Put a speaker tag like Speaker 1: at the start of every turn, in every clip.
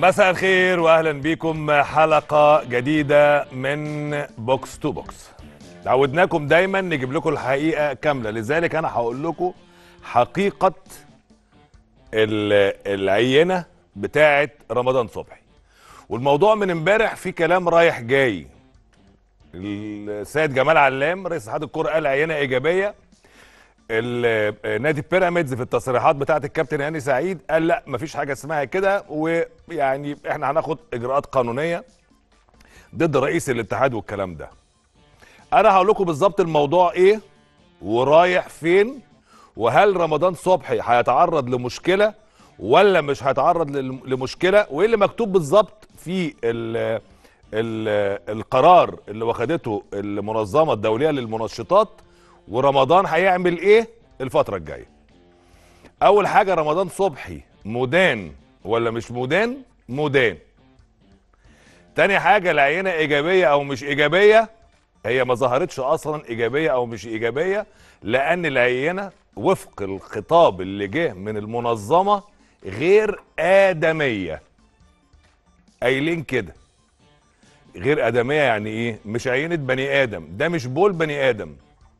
Speaker 1: مساء الخير واهلا بيكم حلقه جديده من بوكس تو بوكس عودناكم دايما نجيب لكم الحقيقه كامله لذلك انا هقول لكم حقيقه ال- العينه بتاعه رمضان صبحي والموضوع من امبارح في كلام رايح جاي السيد جمال علام رئيس اتحاد الكوره قال عينه ايجابيه ال- نادي بيراميدز في التصريحات بتاعه الكابتن هاني سعيد قال لا مفيش حاجه اسمها كده ويعني احنا هناخد اجراءات قانونيه ضد رئيس الاتحاد والكلام ده انا هقول لكم بالظبط الموضوع ايه ورايح فين وهل رمضان صبحي هيتعرض لمشكله ولا مش هيتعرض لل- لمشكله وايه اللي مكتوب بالظبط في ال ال القرار اللي واخدته المنظمه الدوليه للمنشطات ورمضان هيعمل ايه الفتره الجايه اول حاجه رمضان صبحي مدان ولا مش مدان مدان تاني حاجه العينه ايجابيه او مش ايجابيه هي ما ظهرتش اصلا ايجابيه او مش ايجابيه لان العينه وفق الخطاب اللي جه من المنظمه غير ادميه قايلين كده غير ادميه يعني ايه مش عينه بني ادم ده مش بول بني ادم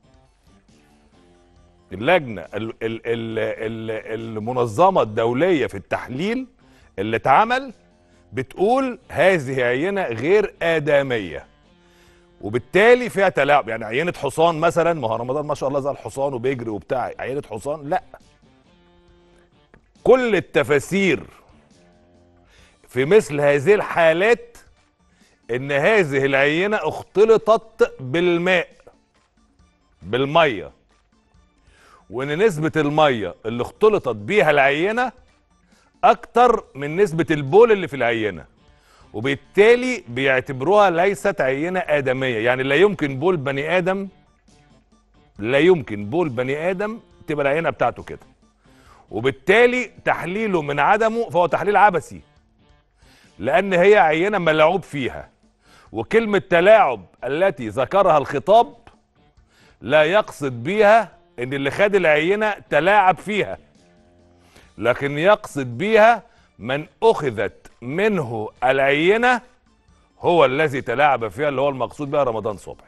Speaker 1: اللجنه ال ال ال ال المنظمه الدوليه في التحليل اللي اتعمل بتقول هذه عينه غير ادميه وبالتالي فيها تلاعب يعني عينه حصان مثلا ما هو رمضان ما شاء الله زي الحصان وبيجري وبتاع عينه حصان لا كل التفاسير في مثل هذه الحالات ان هذه العينه اختلطت بالماء بالميه وان نسبه الميه اللي اختلطت بيها العينه اكتر من نسبه البول اللي في العينه وبالتالي بيعتبروها ليست عينه ادميه يعني لا يمكن بول بني ادم لا يمكن بول بني ادم تبقى العينه بتاعته كده وبالتالي تحليله من عدمه فهو تحليل عبثي لان هي عينه ملعوب فيها وكلمه تلاعب التي ذكرها الخطاب لا يقصد بيها ان اللي خد العينه تلاعب فيها لكن يقصد بيها من اخذت منه العينه هو الذي تلاعب فيها اللي هو المقصود بها رمضان صبحي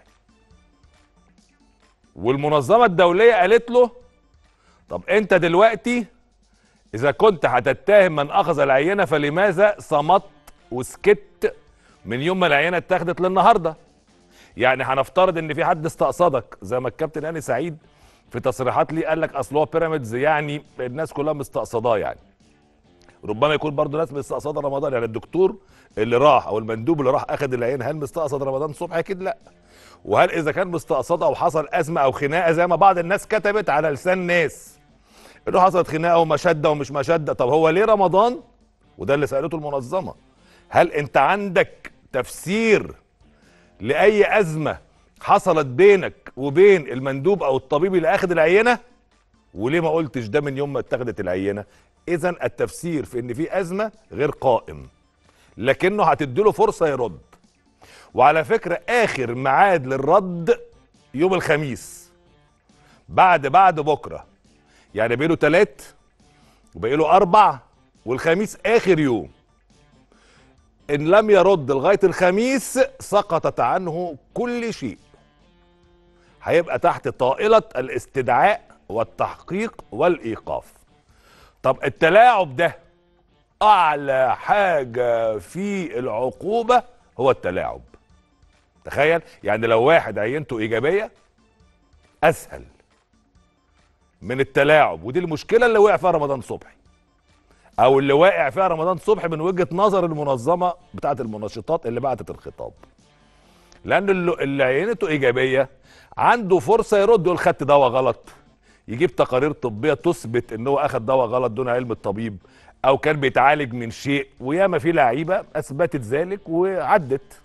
Speaker 1: والمنظمه الدوليه قالت له طب انت دلوقتي اذا كنت هتتهم من اخذ العينه فلماذا صمت وسكت من يوم ما العينه اتاخدت للنهارده يعني هنفترض ان في حد استقصدك زي ما الكابتن هاني سعيد في تصريحات ليه قال لك اصل هو بيراميدز يعني الناس كلها مستقصداه يعني ربما يكون برضه ناس مستقصده رمضان يعني الدكتور اللي راح او المندوب اللي راح اخذ العين هل مستقصد رمضان صبحي اكيد لا وهل اذا كان مستقصد او حصل ازمه او خناقه زي ما بعض الناس كتبت على لسان ناس انه حصلت خناقه ومشده ومش مشده طب هو ليه رمضان وده اللي سالته المنظمه هل انت عندك تفسير لاي ازمه حصلت بينك وبين المندوب او الطبيب اللي اخذ العينه وليه ما قلتش ده من يوم ما اتخذت العينه اذا التفسير في ان في ازمه غير قائم لكنه هتديله فرصه يرد وعلى فكره اخر ميعاد للرد يوم الخميس بعد بعد بكره يعني بقيله تلات وبقيله اربع والخميس اخر يوم ان لم يرد لغايه الخميس سقطت عنه كل شيء هيبقى تحت طائله الاستدعاء والتحقيق والايقاف طب التلاعب ده اعلى حاجه في العقوبه هو التلاعب تخيل يعني لو واحد عينته ايجابيه اسهل من التلاعب ودي المشكله اللي وقع فيها رمضان صبحي او اللي واقع فيها رمضان صبحي من وجهه نظر المنظمه بتاعه المنشطات اللي بعتت الخطاب لان اللي اللي عينته ايجابيه عنده فرصه يرد يقول خدت دواء غلط يجيب تقارير طبيه تثبت ان هو اخذ دواء غلط دون علم الطبيب او كان بيتعالج من شيء وياما في لعيبه اثبتت ذلك وعدت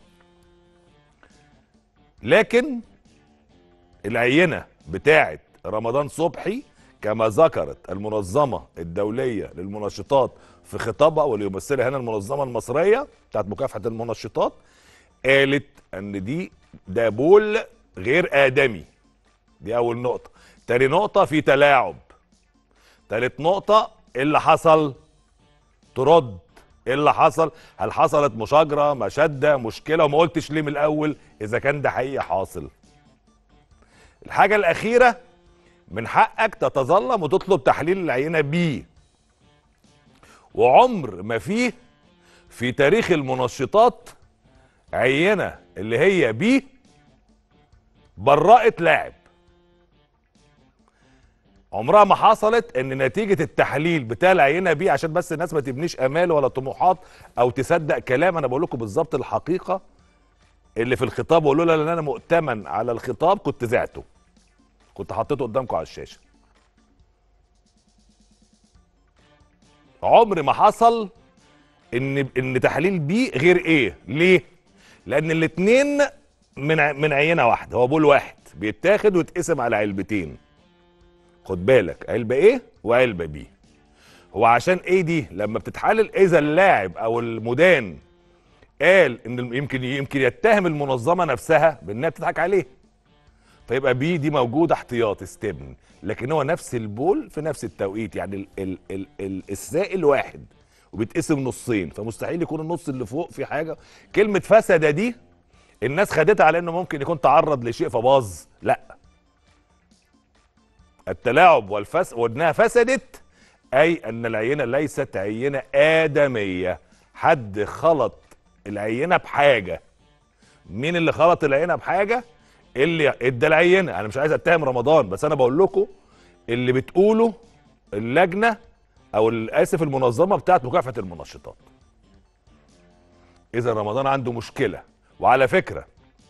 Speaker 1: لكن العينه بتاعه رمضان صبحي كما ذكرت المنظمه الدوليه للمنشطات في خطابها واللي يمثلها هنا المنظمه المصريه بتاعت مكافحه المنشطات قالت ان دي ده بول غير ادمي دي اول نقطه تاني نقطه في تلاعب تالت نقطه إيه اللي حصل ترد ايه اللي حصل هل حصلت مشاجره مشده مشكله وما قلتش ليه من الاول اذا كان ده حقيقي حاصل الحاجه الاخيره من حقك تتظلم وتطلب تحليل العينه بي وعمر ما فيه في تاريخ المنشطات عينه اللي هي بي برأت لاعب عمرها ما حصلت ان نتيجه التحليل بتاع العينه بي عشان بس الناس ما تبنيش امال ولا طموحات او تصدق كلام انا بقول لكم بالظبط الحقيقه اللي في الخطاب ولولا ان انا مؤتمن على الخطاب كنت زعته كنت حطيته قدامكم على الشاشه عمر ما حصل ان ان تحليل بي غير ايه ليه لان الاثنين من ع- من عينه واحده هو بول واحد بيتاخد ويتقسم على علبتين خد بالك علبه ايه وعلبه بي هو عشان ايه دي لما بتتحلل اذا اللاعب او المدان قال ان الم- يمكن يمكن يتهم المنظمه نفسها بانها بتضحك عليه فيبقى بي دي موجوده احتياط استبن لكن هو نفس البول في نفس التوقيت يعني ال ال ال ال السائل واحد وبيتقسم نصين فمستحيل يكون النص اللي فوق في حاجه كلمه فسد دي الناس خدتها على انه ممكن يكون تعرض لشيء فباظ لا التلاعب والفس وانها فسدت اي ان العينه ليست عينه ادميه حد خلط العينه بحاجه مين اللي خلط العينه بحاجه اللي ادى العينه انا مش عايز اتهم رمضان بس انا بقول لكم اللي بتقوله اللجنه او ال- اسف المنظمه بتاعت مكافحه المنشطات اذا رمضان عنده مشكله وعلى فكره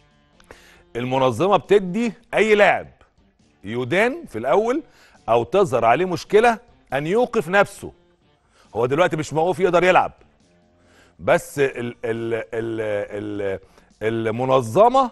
Speaker 1: المنظمه بتدي اي لاعب يدان في الاول او تظهر عليه مشكله ان يوقف نفسه هو دلوقتي مش موقوف يقدر يلعب بس ال ال ال ال المنظمه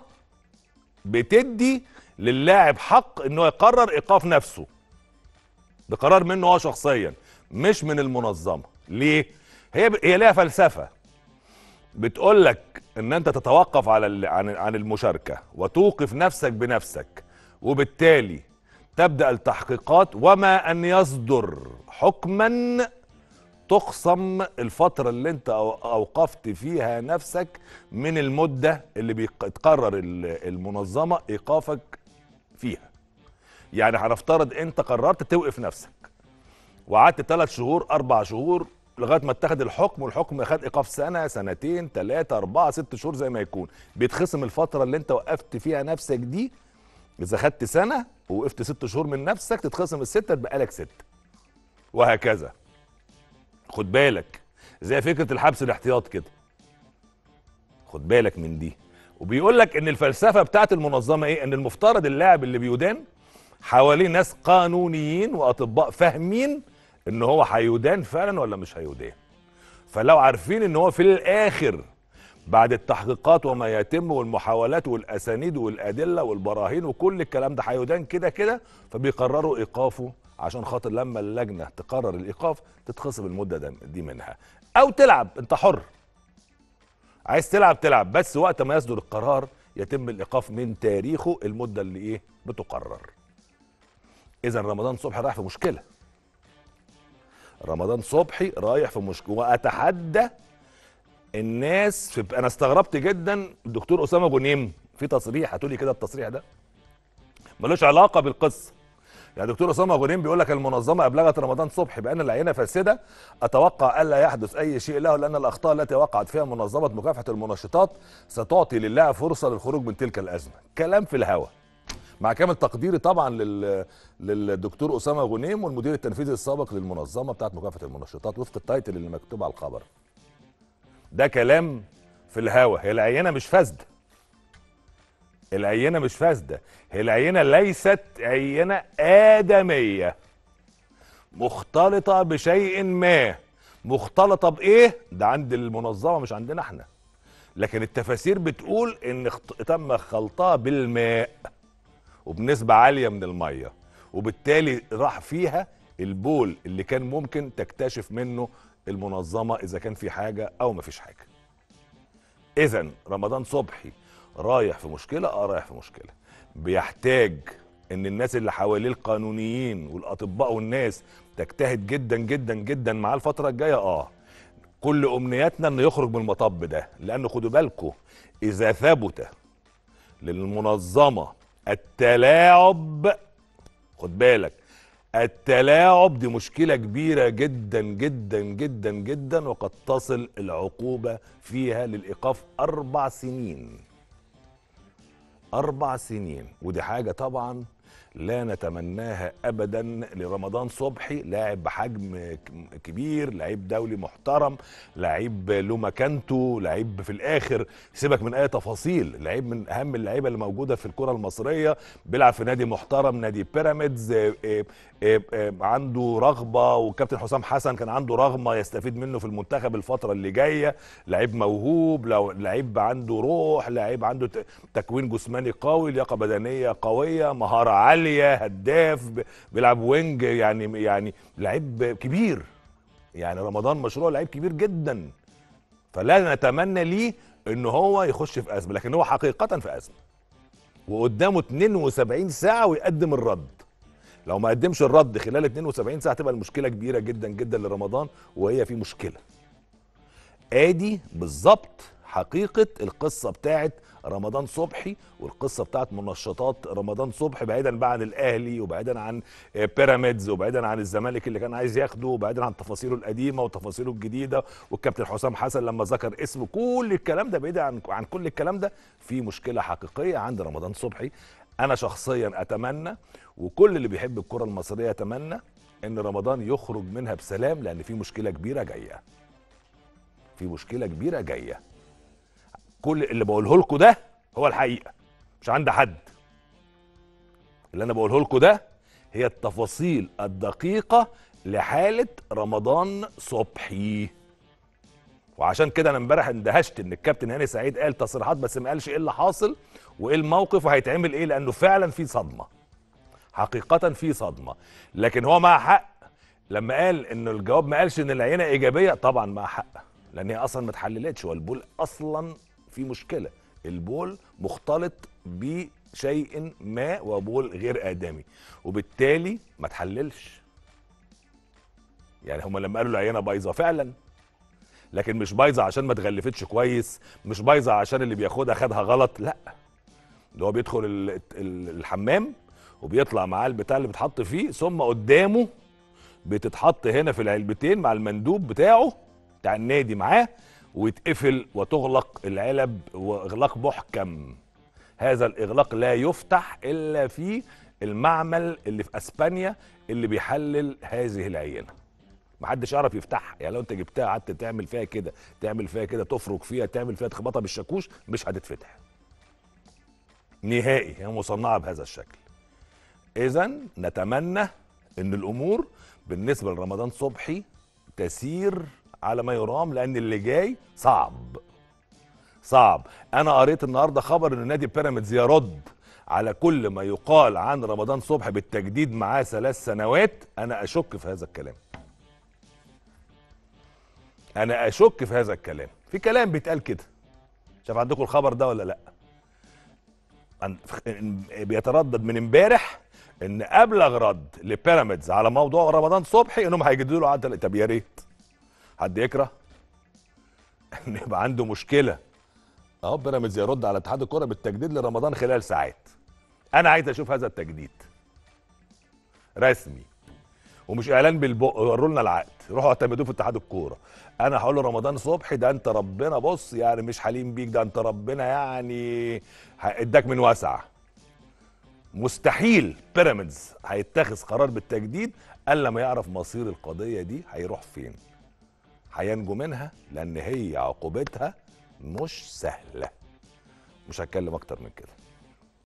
Speaker 1: بتدي للاعب حق انه يقرر ايقاف نفسه ده قرار منه هو شخصيا مش من المنظمه ليه هي ب... هي ليها فلسفه بتقول لك ان انت تتوقف على ال... عن عن المشاركه وتوقف نفسك بنفسك وبالتالي تبدا التحقيقات وما ان يصدر حكما تخصم الفترة اللي انت أو- اوقفت فيها نفسك من المدة اللي بيتقرر ال- المنظمة ايقافك فيها يعني هنفترض انت قررت توقف نفسك وقعدت ثلاث شهور اربع شهور لغايه ما اتخذ الحكم والحكم خد ايقاف سنه سنتين ثلاثه اربعه ست شهور زي ما يكون بيتخصم الفتره اللي انت وقفت فيها نفسك دي اذا خدت سنه ووقفت ست شهور من نفسك تتخصم السته تبقى لك سته وهكذا خد بالك زي فكره الحبس الاحتياط كده خد بالك من دي وبيقول لك ان الفلسفه بتاعت المنظمه ايه ان المفترض اللاعب اللي بيدان حواليه ناس قانونيين واطباء فاهمين ان هو هيدان فعلا ولا مش هيدان فلو عارفين ان هو في الاخر بعد التحقيقات وما يتم والمحاولات والاسانيد والادله والبراهين وكل الكلام ده هيدان كده كده فبيقرروا ايقافه عشان خاطر لما اللجنه تقرر الايقاف تتخصم المده ده- دي منها او تلعب انت حر عايز تلعب تلعب بس وقت ما يصدر القرار يتم الايقاف من تاريخه المده اللي ايه بتقرر اذا رمضان صبحي رايح في مشكله رمضان صبحي رايح في مشكله واتحدى الناس في انا استغربت جدا الدكتور اسامه غنيم في تصريح هتقولي كده التصريح ده ملوش علاقه بالقصه يعني دكتور اسامه غنيم بيقول لك المنظمه ابلغت رمضان صبحي بان العينه فاسده اتوقع الا يحدث اي شيء له لان الاخطاء التي وقعت فيها منظمه مكافحه المنشطات ستعطي للاعب فرصه للخروج من تلك الازمه كلام في الهوا مع كامل تقديري طبعا لل... للدكتور اسامه غنيم والمدير التنفيذي السابق للمنظمه بتاعت مكافحه المنشطات وفق التايتل اللي مكتوب على الخبر ده كلام في الهوا هي العينه مش فاسده العينه مش فاسده هي العينه ليست عينه ادميه مختلطه بشيء ما مختلطه بايه ده عند المنظمه مش عندنا احنا لكن التفاسير بتقول ان اخت- تم خلطها بالماء وبنسبه عاليه من الميه وبالتالي راح فيها البول اللي كان ممكن تكتشف منه المنظمه اذا كان في حاجه او ما فيش حاجه اذا رمضان صبحي رايح في مشكله اه رايح في مشكله بيحتاج ان الناس اللي حواليه القانونيين والاطباء والناس تجتهد جدا جدا جدا معاه الفتره الجايه اه كل امنياتنا انه يخرج من المطب ده لانه خدوا بالكم اذا ثبت للمنظمه التلاعب خد بالك التلاعب دي مشكله كبيره جدا جدا جدا جدا وقد تصل العقوبه فيها للايقاف اربع سنين اربع سنين ودي حاجه طبعا لا نتمناها ابدا لرمضان صبحي لاعب بحجم ك- كبير لعيب دولي محترم لعيب له مكانته لعيب في الاخر سيبك من اي تفاصيل لعيب من اهم اللعيبه اللي موجوده في الكره المصريه بيلعب في نادي محترم نادي بيراميدز آه، آه، آه، آه، عنده رغبه وكابتن حسام حسن كان عنده رغبه يستفيد منه في المنتخب الفتره اللي جايه لعيب موهوب لو لعيب عنده روح لعيب عنده ت- تكوين جسماني قوي لياقه بدنيه قويه مهاره عاليه هداف ب- بيلعب وينج يعني يعني لعيب كبير يعني رمضان مشروع لعيب كبير جدا فلا نتمنى ليه ان هو يخش في ازمه لكن هو حقيقه في ازمه وقدامه 72 ساعه ويقدم الرد لو ما قدمش الرد خلال 72 ساعه تبقى المشكله كبيره جدا جدا لرمضان وهي في مشكله ادي بالظبط حقيقه القصه بتاعت رمضان صبحي والقصه بتاعت منشطات رمضان صبحي بعيدا بقى عن الاهلي وبعيدا عن آه، بيراميدز وبعيدا عن الزمالك اللي كان عايز ياخده وبعيدا عن تفاصيله القديمه وتفاصيله الجديده والكابتن حسام حسن لما ذكر اسمه كل الكلام ده بعيد عن عن كل الكلام ده في مشكله حقيقيه عند رمضان صبحي انا شخصيا اتمنى وكل اللي بيحب الكره المصريه يتمنى ان رمضان يخرج منها بسلام لان في مشكله كبيره جايه في مشكله كبيره جايه كل اللي بقوله لكم ده هو الحقيقه مش عند حد اللي انا بقوله لكم ده هي التفاصيل الدقيقه لحاله رمضان صبحي وعشان كده انا امبارح اندهشت ان الكابتن هاني سعيد قال تصريحات بس ما قالش ايه اللي حاصل وايه الموقف وهيتعمل ايه لانه فعلا في صدمه حقيقه في صدمه لكن هو مع حق لما قال ان الجواب ما قالش ان العينه ايجابيه طبعا مع حق لان هي اصلا ما اتحللتش والبول اصلا في مشكله البول مختلط بشيء ما وبول غير ادمي وبالتالي ما اتحللش يعني هم لما قالوا العينه بايظه فعلا لكن مش بايظه عشان ما اتغلفتش كويس مش بايظه عشان اللي بياخدها خدها غلط لا ده هو بيدخل ال- ال- الحمام وبيطلع معاه البتاع اللي بيتحط فيه ثم قدامه بتتحط هنا في العلبتين مع المندوب بتاعه بتاع النادي معاه ويتقفل وتغلق العلب واغلاق محكم هذا الاغلاق لا يفتح الا في المعمل اللي في اسبانيا اللي بيحلل هذه العينه محدش يعرف يفتحها يعني لو انت جبتها قعدت تعمل فيها كده تعمل فيها كده تفرك فيها تعمل فيها تخبطها بالشاكوش مش هتتفتح نهائي هي مصنعه بهذا الشكل اذا نتمنى ان الامور بالنسبه لرمضان صبحي تسير على ما يرام لان اللي جاي صعب صعب انا قريت النهارده خبر ان نادي بيراميدز يرد على كل ما يقال عن رمضان صبحي بالتجديد معاه ثلاث سنوات انا اشك في هذا الكلام انا اشك في هذا الكلام في كلام بيتقال كده شايف عندكم الخبر ده ولا لا عن- بيتردد من امبارح ان ابلغ رد لبيراميدز على موضوع رمضان صبحي انهم هيجددوا له عقد طب يا ريت حد يكره ان يبقى عنده مشكله اهو بيراميدز يرد على اتحاد الكره بالتجديد لرمضان خلال ساعات انا عايز اشوف هذا التجديد رسمي ومش اعلان بالبق وروا لنا العقد روحوا اعتمدوه في اتحاد الكوره انا هقول له رمضان صبحي ده انت ربنا بص يعني مش حليم بيك ده انت ربنا يعني ه- اداك من وسع مستحيل بيراميدز هيتخذ قرار بالتجديد الا لما يعرف مصير القضيه دي هيروح فين هينجو منها لان هي عقوبتها مش سهله مش هتكلم اكتر من كده